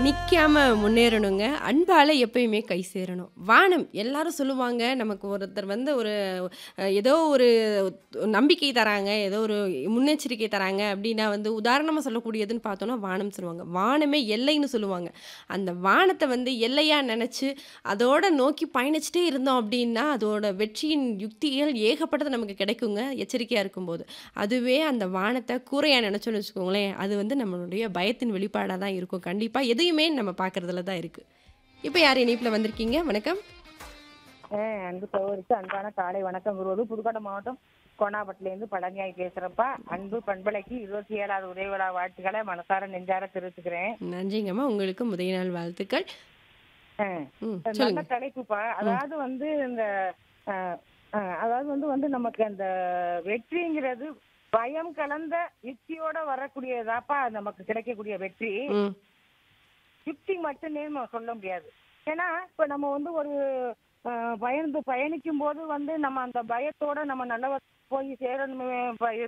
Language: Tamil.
நிக்காம முன்னேறணுங்க. அன்பால எப்பயுமே கை சேரணும். வானம் எல்லாரும் சொல்லுவாங்க, நமக்கு ஒருத்தர் வந்து ஒரு அ ஏதோ ஒரு நம்பிக்கை தராங்க, ஏதோ ஒரு முன்னெச்சரிக்கை தராங்க அப்டின்னா வந்து உதாரணமா சொல்லக்கூடியதுன்னு பார்த்தோம்னா, வானம் சொல்லுவாங்க. வானமே எல்லைன்னு சொல்லுவாங்க. அந்த வானத்த வந்து எல்லையா நெனச்சு, அதோட நோக்கி பயணிச்சுட்டே இருந்தோம் அப்டின்னா, அதோட வெற்றியின் யுக்திகள் ஏகப்பட்டது நமக்கு கிடைக்குங்க, எச்சரிக்கையா இருக்கும்போது. அதுவே அந்த வானத்த கூரையா நெனச்சோம்னு வச்சுக்கோங்களேன், அது வந்து நம்மளுடைய பயத்தின் வெளிப்பாடா தான் இருக்கும். கண்டிப்பா எதையுமே நம்ம பார்க்கறதுல தான் இருக்கு. இப்ப யார் இணைப்புல வந்திருக்கீங்க? வணக்கம். ஆ, அன்பு சகோதரிக்கு அன்பான காலை வணக்கம் கூறுவது புதுக்கோட்டை மாவட்டம் கோனாப்பட்டிலேருந்து பழனியாய் பேசுறப்பா அன்பு பண்பலைக்கு இருபத்தி ஏழாவது உதவி விழா வாழ்த்துக்களை மனசார நெஞ்சார தெரிவிச்சுக்கிறேன் நன்றிங்கம்மா. உங்களுக்கு முதல் நாள் வாழ்த்துக்கள். ஆ, ம். நல்ல சொல்லுங்க. தலைப்புப்பா அதாவது வந்து இந்த ஆ, ஆ, அதாவது வந்து வந்து நமக்கு அந்த வெற்றிங்கிறது பயம் கலந்த யுக்தியோட வரக்கூடியதாப்பா நமக்கு கிடைக்கக்கூடிய வெற்றி ம். யுக்தி மட்டுமே நம்ம சொல்ல முடியாது ஏன்னா இப்ப நம்ம வந்து ஒரு அஹ், பயந்து பயணிக்கும் போது வந்து நம்ம அந்த பயத்தோட நம்ம நல்ல போய் சேரணுமே ப-